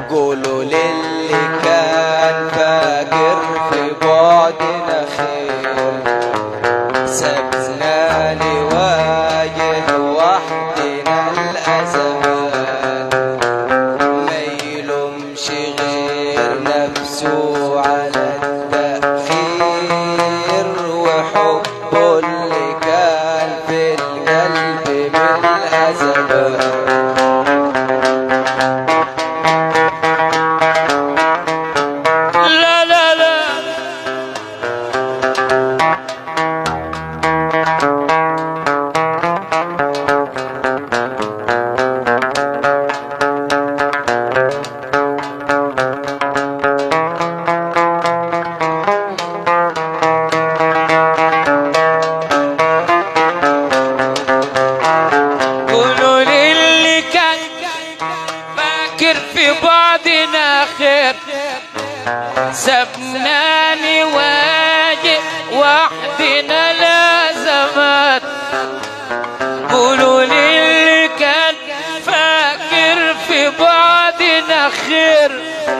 قولوا للي كان فاكر في بعدنا خير سبنا نواجه وحدنا الأزمان ما يلومش غير نفسه على التأخير وحبه اللي كان في القلب من الأزمان لا لا لا قولوا للي كان فاكر في بعضنا خير سبنا نواجه وحدنا لازمات قولوا للي كان فاكر في بعضنا خير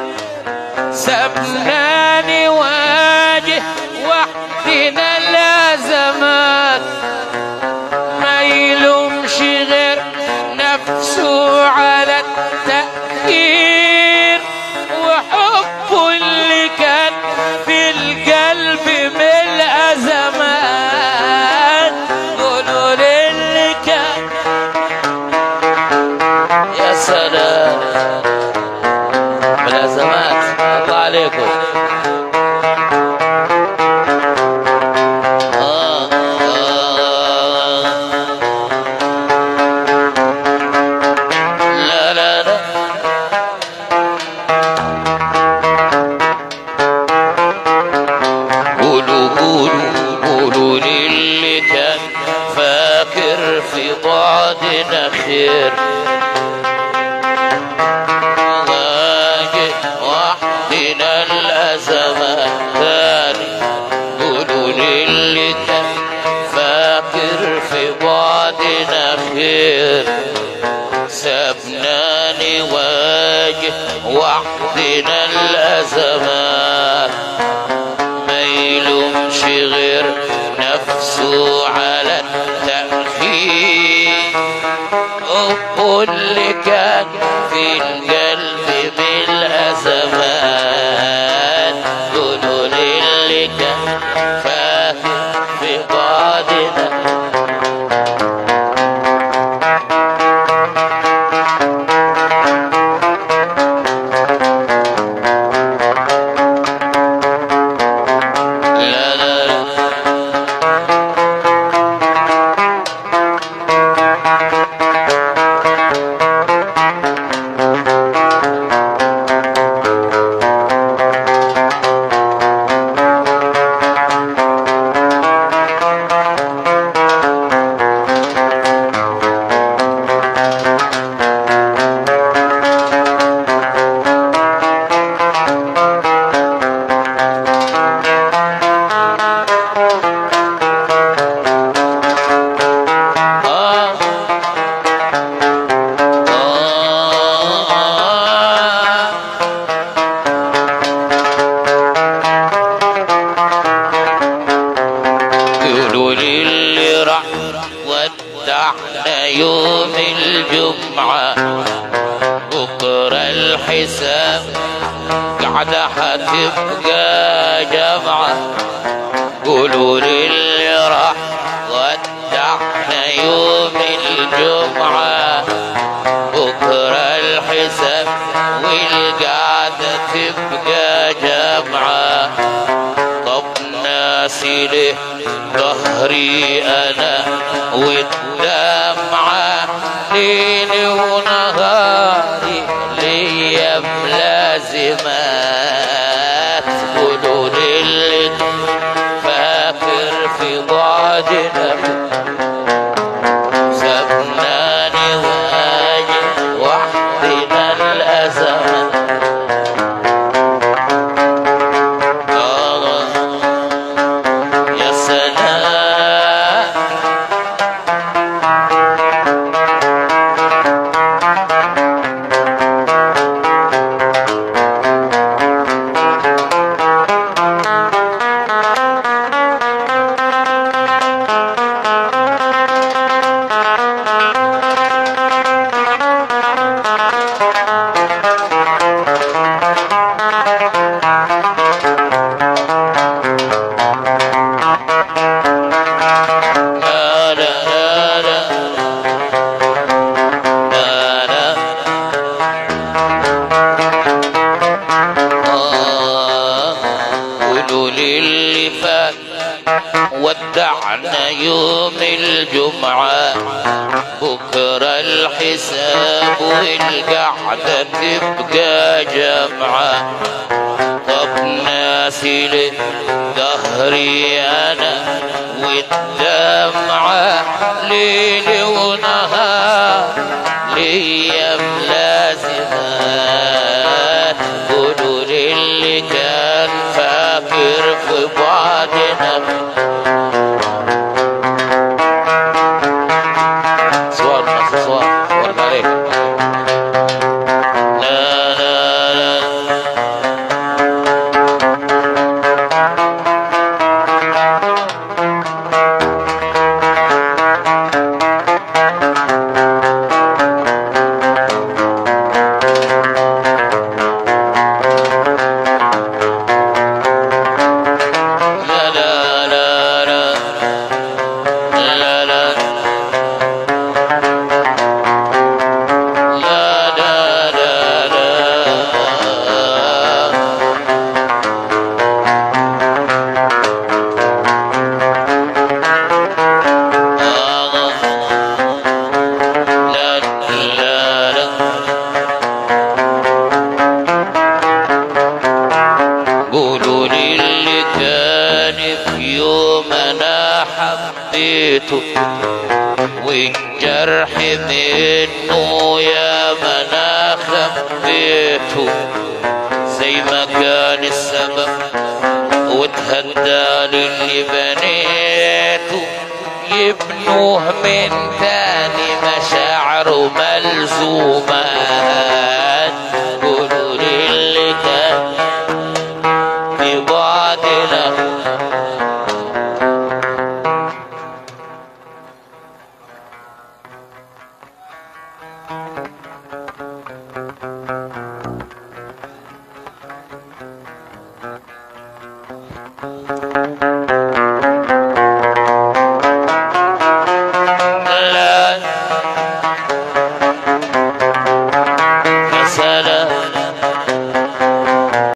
سبنا نواجه وحدنا لازمات ما يلومش غير نفسه على التأخير وحبه اللي كان في القلب من الأزمان قولوا للي كان يا سلام من الأزمات الله عليكم آه آه لا لا لا قولوا قولوا قولوا للي كان فاكر في بعدنا خير واجه وحدنا الأزمات تاني قولوا للي كان فاكر في بعدنا خير سبنا نواجه وحدنا الأزمات ما يلومش غير نفسه على التأخير حبه اللي كان في القلب بالأزمان قولوا للي كان فاكر في بعضنا لا لا لا آه آه قولوا للي راح ودعنا يوم الجمعة بكرة الحساب قعدة حتبقى جمعة قولوا للي راح ودعنا يوم الجمعة بكرة الحساب والقعدة تبقى جمعة طب ناسي له ظهري انا والدمعة ليلي ونهاري ليا ملازمات قولوا للي فاكر في بعدنا سبنا نواجه وحدنا الأزمات آه يا سلام ودعنا يوم الجمعة بكرة الحساب والقعدة تبقى جمعة طب ناسي ظهري انا والدمعة ليل ونهار ليام لازمات قولوا للي كان فاكر في بعدنا سؤال بس سؤال ورد عليك لا لا لا لا لا لا لا لا لا لا لا لا لا لا لا لا قولوا لي اللي كان في يوم انا حبيته والجرح منه يا ما انا خبيته زي ما كان السبب وتهدى للي بنيته يبنوه من تاني مشاعره ملزومات قولوا لي اللي كان في بعدنا لا يا سلام